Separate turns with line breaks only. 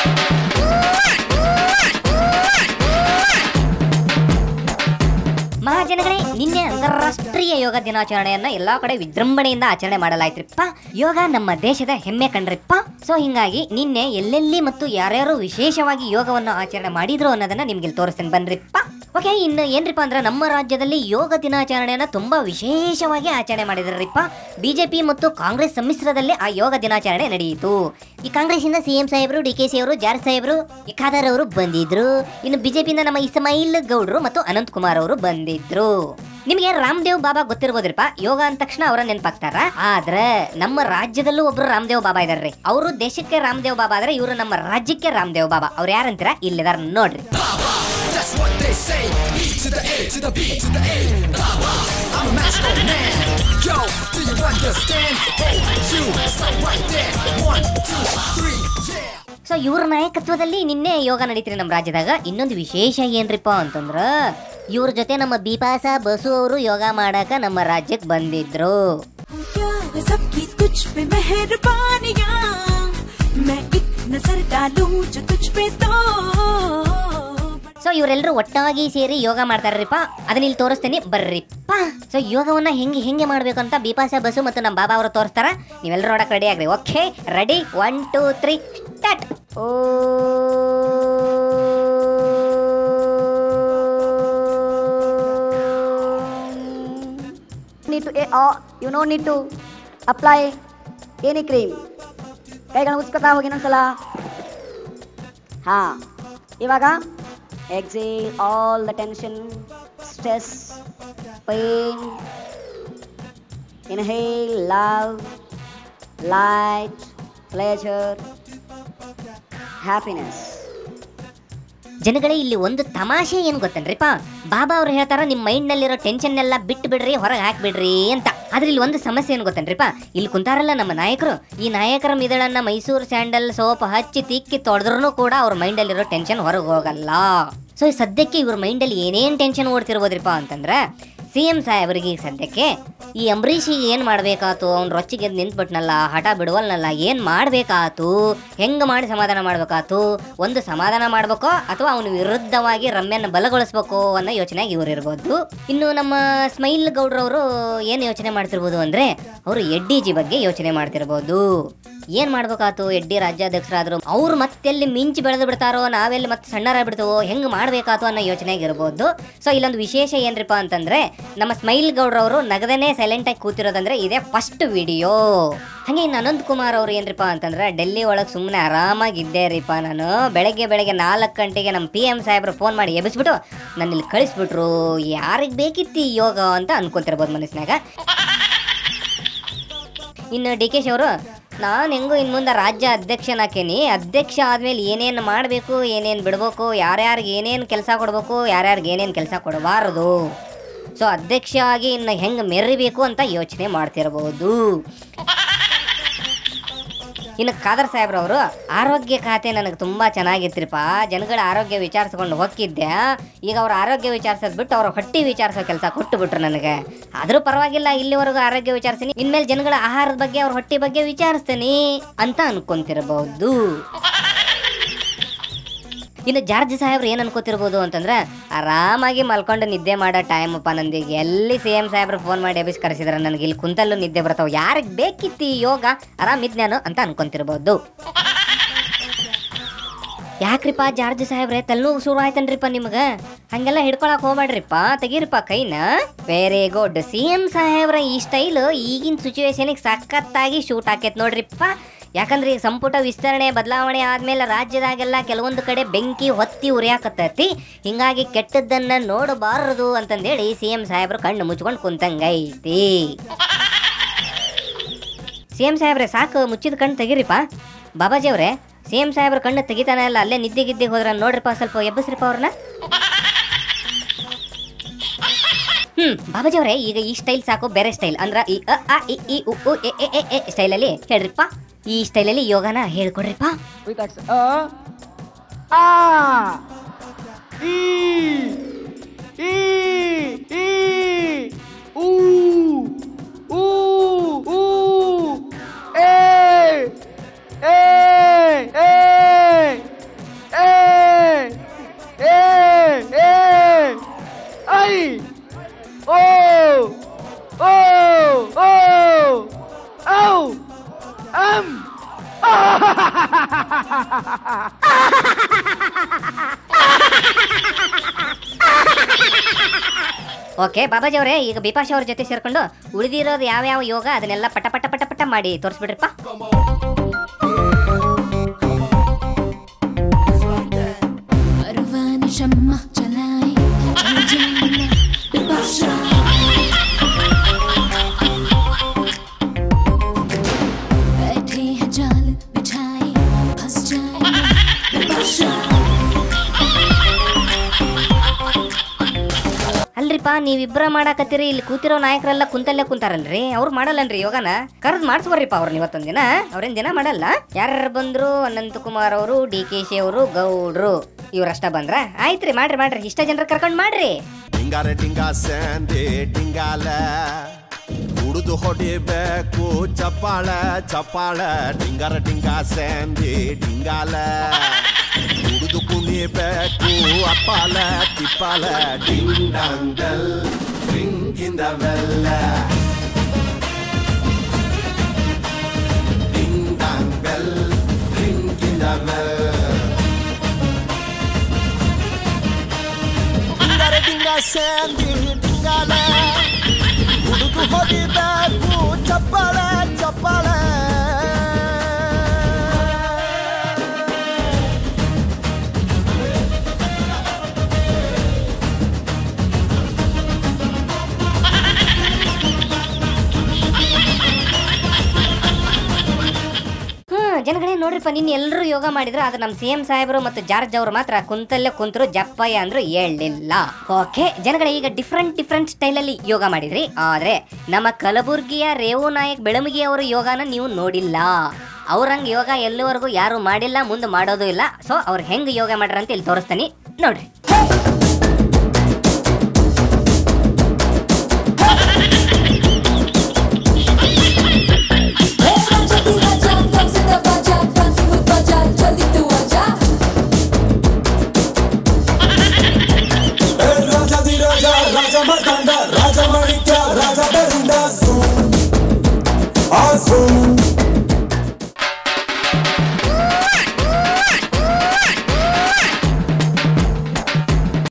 ಮಹಾಜನಗಳೇ ನಿನ್ನೆ ಅಂತಾರಾಷ್ಟ್ರೀಯ ಯೋಗ ದಿನಾಚರಣೆಯನ್ನ ಎಲ್ಲಾ ಕಡೆ ವಿಜೃಂಭಣೆಯಿಂದ ಆಚರಣೆ ಮಾಡಲಾಯ್ತ್ರಿಪ್ಪ ಯೋಗ ನಮ್ಮ ದೇಶದ ಹೆಮ್ಮೆ ಕಣ್ರಿಪ್ಪ ಸೊ ಹಿಂಗಾಗಿ ನಿನ್ನೆ ಎಲ್ಲೆಲ್ಲಿ ಮತ್ತು ಯಾರ್ಯಾರು ವಿಶೇಷವಾಗಿ ಯೋಗವನ್ನು ಆಚರಣೆ ಮಾಡಿದ್ರು ಅನ್ನೋದನ್ನ ನಿಮ್ಗೆ ಇಲ್ಲಿ ತೋರಿಸ್ತೇನೆ ಬನ್ರಿಪ್ಪ ಓಕೆ ಇನ್ನು ಏನ್ರಿಪ್ಪ ಅಂದ್ರೆ ನಮ್ಮ ರಾಜ್ಯದಲ್ಲಿ ಯೋಗ ದಿನಾಚರಣೆಯನ್ನ ತುಂಬಾ ವಿಶೇಷವಾಗಿ ಆಚರಣೆ ಮಾಡಿದ್ರಿಪ್ಪ ಬಿಜೆಪಿ ಮತ್ತು ಕಾಂಗ್ರೆಸ್ ಸಮ್ಮಿಶ್ರದಲ್ಲಿ ಆ ಯೋಗ ದಿನಾಚರಣೆ ನಡೆಯಿತು ಈ ಕಾಂಗ್ರೆಸ್ಸಿಂದ ಸಿಎಂ ಸಾಹೇಬರು ಡಿ ಕೆ ಸಿ ಅವರು ಜಾರ್ ಸಾಹೇಬರು ಈ ಖಾದರ್ ಅವರು ಬಂದಿದ್ರು ಇನ್ನು ಬಿಜೆಪಿಯಿಂದ ನಮ್ಮ ಇಸ್ಮಾಯಿಲ್ ಗೌಡ್ರು ಮತ್ತು ಅನಂತ್ ಕುಮಾರ್ ಅವರು ಬಂದಿದ್ರು ನಿಮಗೆ ರಾಮದೇವ್ ಬಾಬಾ ಗೊತ್ತಿರ್ಬೋದ್ರಿಪ್ಪ ಯೋಗ ಅಂದ ತಕ್ಷಣ ಅವರ ನೆನಪಾಗ್ತಾರ ಆದ್ರೆ ನಮ್ಮ ರಾಜ್ಯದಲ್ಲೂ ಒಬ್ರು ರಾಮದೇವ್ ಬಾಬಾ ಇದಾರ್ರಿ ಅವರು ದೇಶಕ್ಕೆ ರಾಮದೇವ್ ಬಾಬಾ ಆದ್ರೆ ಇವರು ನಮ್ಮ ರಾಜ್ಯಕ್ಕೆ ರಾಮದೇವ್ ಬಾಬಾ ಅವ್ರು ಯಾರಂತೀರ ಇಲ್ಲಿದಾರ ನೋಡ್ರಿ
That's what they say. E to the A to the B to the A. Baba, I'm a master man. Yo, do you understand? Oh, you stop right there. One, two, three, yeah.
So ಇವ್ರ ನಾಯಕತ್ವದಲ್ಲಿ ನಿನ್ನೆ ಯೋಗ ನಡೀತ್ರಿ ನಮ್ಮ ರಾಜ್ಯದಾಗ ಇನ್ನೊಂದು ವಿಶೇಷ ಏನ್ರಿಪ್ಪ ಅಂತಂದ್ರ ಇವ್ರ ಜೊತೆ ನಮ್ಮ ಬಿಪಾಸ ಬಸು ಅವರು ಯೋಗ ಮಾಡಾಕ ನಮ್ಮ ರಾಜ್ಯಕ್ಕೆ ಬಂದಿದ್ರು
प्यार सबकी तुझ पे मेहरबानियाँ मैं एक नजर डालूं जो तुझ पे तो
ಸೊ ಇವರೆಲ್ಲರೂ ಒಟ್ಟಾಗಿ ಸೇರಿ ಯೋಗ ಮಾಡ್ತಾರ್ರಿಪ್ಪ ಅದನ್ನ ಇಲ್ಲಿ ತೋರಿಸ್ತೇನೆ ಬರ್ರಿಪ್ಪ ಸೊ ಯೋಗವನ್ನ ಹೆಂಗೆ ಹೆಂಗೆ ಮಾಡ್ಬೇಕು ಅಂತ ಬಿಪಾಸ ಬಸು ಮತ್ತು ನಮ್ಮ ಬಾಬಾ ಅವರು ತೋರಿಸ್ತಾರ ನೀವೆಲ್ಲರೂ ನೋಡಕ್ ರೆಡಿ ಆಗ್ರಿ okay ready one two three start
need to uh, you no need to apply any cream ಕೈಗಳನ್ನ ಉಜ್ಕೊತಾ ಹೋಗಿ ಇನ್ನೊಂದ್ಸಲ ಹಾ ಇವಾಗ exhale all the tension stress pain inhale love light pleasure happiness
ಜನಗಳೇ ಇಲ್ಲಿ ಒಂದು ತಮಾಷೆ ಏನು ಗೊತ್ತೇನ್ರಿಪ್ಪ ಬಾಬಾ ಅವ್ರು ಹೇಳ್ತಾರ ನಿಮ್ಮ ಮೈಂಡ್ ನಲ್ಲಿರೋ ಟೆನ್ಷನ್ ಎಲ್ಲ ಬಿಟ್ಟು ಬಿಡ್ರಿ ಹೊರಗೆ ಹಾಕ್ಬಿಡ್ರಿ ಅಂತ ಆದ್ರೆ ಇಲ್ಲಿ ಒಂದು ಸಮಸ್ಯೆ ಏನು ಗೊತ್ತೇನ್ರಿಪ್ಪ ಇಲ್ಲಿ ಕುಂತಾರಲ್ಲ ನಮ್ಮ ನಾಯಕರು ಈ ನಾಯಕರ ಮಿದಳನ್ನ ಮೈಸೂರು ಸ್ಯಾಂಡಲ್ ಸೋಪ್ ಹಚ್ಚಿ ತಿಕ್ಕಿ ತೊಳೆದ್ರೂ ಕೂಡ ಅವ್ರ ಮೈಂಡಲ್ಲಿರೋ ಟೆನ್ಷನ್ ಹೊರಗೆ ಹೋಗಲ್ಲ ಸೊ ಸದ್ಯಕ್ಕೆ ಇವ್ರ ಮೈಂಡಲ್ಲಿ ಏನೇನು ಟೆನ್ಷನ್ ಓಡ್ತಿರ್ಬೋದ್ರಿಪ್ಪ ಅಂತಂದ್ರೆ ಸಿ ಎಂ ಸಾಹೇಬರಿಗೆ ಈಗ ಸದ್ಯಕ್ಕೆ ಈ ಅಂಬರೀಷಿಗೆ ಏನು ಮಾಡಬೇಕಾತು ಅವ್ನು ರೊಚ್ಚಿಗೆ ನಿಂತ್ಬಿಟ್ನಲ್ಲ ಹಠ ಬಿಡುವಲ್ನಲ್ಲ ಏನು ಮಾಡಬೇಕಾತು ಹೆಂಗೆ ಮಾಡಿ ಸಮಾಧಾನ ಮಾಡಬೇಕಾತು ಒಂದು ಸಮಾಧಾನ ಮಾಡಬೇಕೋ ಅಥವಾ ಅವನ ವಿರುದ್ಧವಾಗಿ ರಮ್ಯನ ಬಲಗೊಳಿಸ್ಬೇಕು ಅನ್ನೋ ಯೋಚನೆಯಾಗಿ ಇವ್ರು ಇರ್ಬೋದು ಇನ್ನು ನಮ್ಮ ಸ್ಮೈಲ್ ಗೌಡ್ರವರು ಏನು ಯೋಚನೆ ಮಾಡ್ತಿರ್ಬೋದು ಅಂದರೆ ಅವರು ಎಡ್ಡಿ ಜಿ ಬಗ್ಗೆ ಯೋಚನೆ ಮಾಡ್ತಿರ್ಬೋದು ಏನ್ ಮಾಡ್ಬೇಕಾತು ಎಡ್ಡಿ ರಾಜ್ಯಾಧ್ಯಕ್ಷರಾದ್ರು ಅವ್ರು ಮತ್ತೆಲ್ಲಿ ಮಿಂಚಿ ಬೆಳೆದು ಬಿಡ್ತಾರೋ ನಾವೆಲ್ಲಿ ಮತ್ತೆ ಸಣ್ಣರಾಗ್ಬಿಡ್ತವೋ ಹೆಂಗ್ ಮಾಡ್ಬೇಕಾತು ಅನ್ನೋ ಯೋಚನೆಗೆ ಇರ್ಬೋದು ಸೊ ಇಲ್ಲೊಂದು ವಿಶೇಷ ಏನ್ರಿಪ್ಪ ಅಂತಂದ್ರೆ ನಮ್ಮ ಸ್ಮೈಲ್ ಗೌಡ್ರವರು ನಗದನೇ ಸೈಲೆಂಟ್ ಆಗಿ ಕೂತಿರೋದಂದ್ರೆ ಇದೇ ಫಸ್ಟ್ ವಿಡಿಯೋ ಹಾಗೆ ಇನ್ನು ಅನಂತ್ ಕುಮಾರ್ ಅವ್ರು ಏನ್ರಿಪ್ಪ ಅಂತಂದ್ರೆ ಡೆಲ್ಲಿ ಒಳಗೆ ಸುಮ್ಮನೆ ಆರಾಮಾಗಿದ್ದೆ ರೀಪ ನಾನು ಬೆಳಗ್ಗೆ ಬೆಳಗ್ಗೆ ನಾಲ್ಕು ಗಂಟೆಗೆ ನಮ್ಮ ಪಿ ಎಂ ಸಾಹೇಬ್ರು ಫೋನ್ ಮಾಡಿ ಎಬ್ಬಿಸ್ಬಿಟ್ಟು ನನ್ನ ಇಲ್ಲಿ ಕಳಿಸ್ಬಿಟ್ರು ಯಾರಿಗೆ ಬೇಕಿತ್ತು ಈ ಯೋಗ ಅಂತ ಅನ್ಕೊಂತಿರ್ಬೋದು ಮನಸ್ಸಿನಾಗ ಇನ್ನು ಡಿ ಕೆ ಶಿ ಅವರು ನಾನು ಹೆಂಗೋ ಇನ್ನು ಮುಂದೆ ರಾಜ್ಯ ಅಧ್ಯಕ್ಷನಾಕೇನಿ ಅಧ್ಯಕ್ಷ ಆದ್ಮೇಲೆ ಏನೇನು ಮಾಡಬೇಕು ಏನೇನು ಬಿಡ್ಬೇಕು ಯಾರ್ಯಾರಿಗೆ ಏನೇನು ಕೆಲಸ ಕೊಡಬೇಕು ಯಾರ್ಯಾರಿಗೆ ಏನೇನು ಕೆಲಸ ಕೊಡಬಾರದು ಸೊ ಅಧ್ಯಕ್ಷ ಆಗಿ ಇನ್ನು ಹೆಂಗೆ ಮೆರಿಬೇಕು ಅಂತ ಯೋಚನೆ ಮಾಡ್ತಿರ್ಬೋದು ಇನ್ನು ಖಾದರ್ ಸಾಹೇಬ್ರವರು ಆರೋಗ್ಯ ಖಾತೆ ನನಗೆ ತುಂಬಾ ಚೆನ್ನಾಗಿತ್ರಿಪ್ಪ ಜನಗಳ ಆರೋಗ್ಯ ವಿಚಾರಿಸ್ಕೊಂಡು ಹೋಗಿದ್ದೆ ಈಗ ಅವ್ರ ಆರೋಗ್ಯ ವಿಚಾರಿಸೋದ್ ಬಿಟ್ಟು ಅವ್ರ ಹೊಟ್ಟಿ ವಿಚಾರಿಸೋ ಕೆಲಸ ಕೊಟ್ಟು ಬಿಟ್ರು ನನಗೆ ಆದ್ರೂ ಪರವಾಗಿಲ್ಲ ಇಲ್ಲಿವರೆಗೂ ಆರೋಗ್ಯ ವಿಚಾರಿಸ್ತೀನಿ ಇನ್ಮೇಲೆ ಜನಗಳ ಆಹಾರದ ಬಗ್ಗೆ ಅವ್ರ ಹೊಟ್ಟಿ ಬಗ್ಗೆ ವಿಚಾರಿಸ್ತೀನಿ ಅಂತ ಅನ್ಕೊಂತಿರಬಹುದು ಇನ್ನು ಜಾರ್ಜ್ ಸಾಹೇಬ್ರು ಏನು ಅನ್ಕೋತಿರ್ಬೋದು ಅಂತಂದ್ರೆ ಆರಾಮಾಗಿ ಮಲ್ಕೊಂಡು ನಿದ್ದೆ ಮಾಡೋ ಟೈಮ್ ಅಪ್ಪ ನಂದೀಗ ಎಲ್ಲಿ ಸಿ ಎಂ ಸಾಹೇಬ್ರು ಫೋನ್ ಮಾಡಿ ಎಬ್ಬಿಸಿ ಕರೆಸಿದ್ರೆ ನನಗೆ ಇಲ್ಲಿ ಕುಂತಲ್ಲೂ ನಿದ್ದೆ ಬರ್ತಾವ ಯಾರಿಗೆ ಬೇಕಿತ್ತು ಈ ಯೋಗ ಆರಾಮಿದ್ನೇನು ಅಂತ ಅನ್ಕೊಂತಿರ್ಬೋದು ಯಾಕ್ರಿಪ್ಪ ಜಾರ್ಜ್ ಸಾಹೇಬ್ರೆ ತಲೆನೋವು ಶುರು ಆಯ್ತನ್ರಿಪ್ಪ ನಿಮ್ಗೆ ಹಂಗೆಲ್ಲ ಹಿಡ್ಕೊಳಕ್ ಹೋಗ್ಬೇಡ್ರಿಪ್ಪ ತೆಗೀರಿಪ್ಪ ಕೈನ ವೆರಿ ಗುಡ್ ಸಿ ಎಂ ಸಾಹೇಬ್ರ ಈ ಸ್ಟೈಲ್ ಈಗಿನ ಸಿಚುವೇಶನಿಗೆ ಸಖತ್ತಾಗಿ ಶೂಟ್ ಆಕೈತ್ ನೋಡ್ರಿಪ್ಪ ಯಾಕಂದ್ರೆ ಈಗ ಸಂಪುಟ ವಿಸ್ತರಣೆ ಬದಲಾವಣೆ ಆದ್ಮೇಲೆ ರಾಜ್ಯದಾಗೆಲ್ಲ ಕೆಲವೊಂದು ಕಡೆ ಬೆಂಕಿ ಹೊತ್ತಿ ಉರಿಯಾಕತ್ತೈತಿ ಹಿಂಗಾಗಿ ಕೆಟ್ಟದ್ದನ್ನ ನೋಡಬಾರದು ಅಂತಂದೇಳಿ ಸಿ ಎಂ ಸಾಹೇಬ್ರು ಕಣ್ಣು ಮುಚ್ಕೊಂಡು ಕುಂತಂಗೈತಿ ಸಿ ಎಂ ಸಾಹೇಬ್ರೆ ಸಾಕು ಮುಚ್ಚಿದ ಕಣ್ಣು ತೆಗೀರಿಪ್ಪ ಬಾಬಾಜಿ ಅವ್ರೆ ಸಿ ಎಂ ಸಾಹೇಬ್ರ ಕಣ್ಣು ತೆಗಿತಾನೆ ಅಲ್ಲ ಅಲ್ಲೇ ನಿದ್ದೆ ಗಿದ್ದೆ ಹೋದ್ರ ನೋಡ್ರಿಪ್ಪ ಸ್ವಲ್ಪ ಎಬ್ಬಸ್ರಿಪ್ಪ ಅವ್ರನ್ನ ಹ್ಮ್ ಬಾಬಾಜಿ ಅವರೇ ಈಗ ಈ ಸ್ಟೈಲ್ ಸಾಕು ಬೇರೆ ಸ್ಟೈಲ್ ಅಂದ್ರ ಈ ಅ ಆ ಇ ಈ ಉ ಉ ಎ ಎ ಎ ಎ ಸ್ಟೈಲಲ್ಲಿ ಹೇಳ್ರಿಪ್ಪ ಈ ಸ್ಟೈಲಲ್ಲಿ ಯೋಗನ ಹೇಳ್ಕೊಡ್ರಿಪ್ಪ
with accent. Uh, ah, e, e, e, ooh, ooh, ooh, eh, eh, eh,
okay Babaji ಅವರೇ ಈಗ ಬಿಪಾಶಾ ಅವ್ರ ಜೊತೆ ಸೇರ್ಕೊಂಡು ಉಳಿದಿರೋದು ಯಾವ್ಯಾವ ಯೋಗ ಅದನ್ನೆಲ್ಲ ಪಟ ಪಟ ಪಟ ಪಟ ಮಾಡಿ ತೋರಿಸ್ಬಿಡ್ರಪ್ಪ
परवाने शम्मा चलाए चल जाना बिपाशा बैठे हैं जाल बिछाए फंस जाए ना बिपाशा
ಅಲ್ರಿಪ್ಪ ನೀವಿಬ್ರ ಮಾಡಾಕತ್ತೀರಿ ಇಲ್ಲಿ ಕೂತಿರೋ ನಾಯಕರೆಲ್ಲ ಕುಂತಲ್ಲೇ ಕುಂತಾರಲ್ರಿ ಅವ್ರು ಮಾಡಲ್ಲನ್ರಿ ಯೋಗನ ಕರೆದ್ ಮಾಡಿಸ್ಬೋರಿಪ್ಪ ಅವ್ರನ್ನ ಇವತ್ತೊಂದ್ ದಿನ ಅವ್ರೇನ್ ದಿನ ಮಾಡಲ್ಲ ಯಾರು ಬಂದ್ರು ಅನಂತ ಕುಮಾರ್ ಅವರು ಡಿ ಕೆ ಶಿ ಅವರು ಗೌಡ್ರು ಇವ್ರಷ್ಟ ಬಂದ್ರ ಆಯ್ತ್ರಿ ಮಾಡ್ರಿ ಮಾಡ್ರಿ ಇಷ್ಟ ಜನರ ಕರ್ಕೊಂಡ್ ಮಾಡ್ರಿ
ಡಿಂಗಾರೆ ಡಿಂಗಾ ಸ್ಯಾಂಡಿ ಡಿಂಗಾಲ ಹುಡುದು ಹೊಡಿಬೇಕು ಚಪ್ಪಾಳ ಚಪ್ಪಾಳ ಡಿಂಗಾರ ಡಿಂಗಾ ಸ್ಯಾಂಡಿ ಡಿಂಗಾಲ ಹುಡುದು ಕುಣಿಬೇಕು ಅಪ್ಪಾಲ ತಿಪ್ಪಾಲ ಡಿಂಡಾಂಗಲ್ ರಿಂಗಿಂದವೆಲ್ಲ ಡಿಂಡಾಂಗಲ್ ರಿಂಗಿಂದವೆಲ್ಲ ಡಿಂಗಾರೆ ಡಿಂಗಾ ಸ್ಯಾಂಡಿ ಡಿಂಗಾಲ ಹುಡುಗು ಹೊಡಿಬೇಕು ಚಪ್ಪಾಳ ಚಪ್ಪಾಳ
ಹ್ಮ್ ಜನಗಳೇ ನೋಡ್ರಿಪ್ಪ ನಿನ್ನ ಎಲ್ಲರೂ ಯೋಗ ಮಾಡಿದ್ರು ಆದ್ರೆ ನಮ್ಮ ಸಿ ಎಂ ಸಾಹೇಬರು ಮತ್ತು ಜಾರ್ಜ್ ಅವರು ಮಾತ್ರ ಕುಂತಲ್ಲೇ ಕುಂತರು ಜಪ್ಪಯ್ಯ ಅಂದ್ರು ಹೇಳಲಿಲ್ಲ ಓಕೆ ಜನಗಳೇ ಈಗ ಡಿಫ್ರೆಂಟ್ ಡಿಫ್ರೆಂಟ್ ಸ್ಟೈಲ್ ಅಲ್ಲಿ ಯೋಗ ಮಾಡಿದ್ರಿ ಆದ್ರೆ ನಮ್ಮ ಕಲಬುರ್ಗಿಯ ರೇವು ನಾಯಕ್ ಬೆಳಮಗಿ ಅವರ ಯೋಗನ ನೀವು ನೋಡಿಲ್ಲ ಅವ್ರಂಗ್ ಯೋಗ ಎಲ್ಲಿವರೆಗೂ ಯಾರು ಮಾಡಿಲ್ಲ ಮುಂದೆ ಮಾಡೋದು ಇಲ್ಲ ಸೊ ಅವ್ರು ಹೆಂಗ್ ಯೋಗ ಮಾಡ್ರ ಅಂತ ಇಲ್ಲಿ ತೋರಿಸ್ತಾನೆ ನೋಡ್ರಿ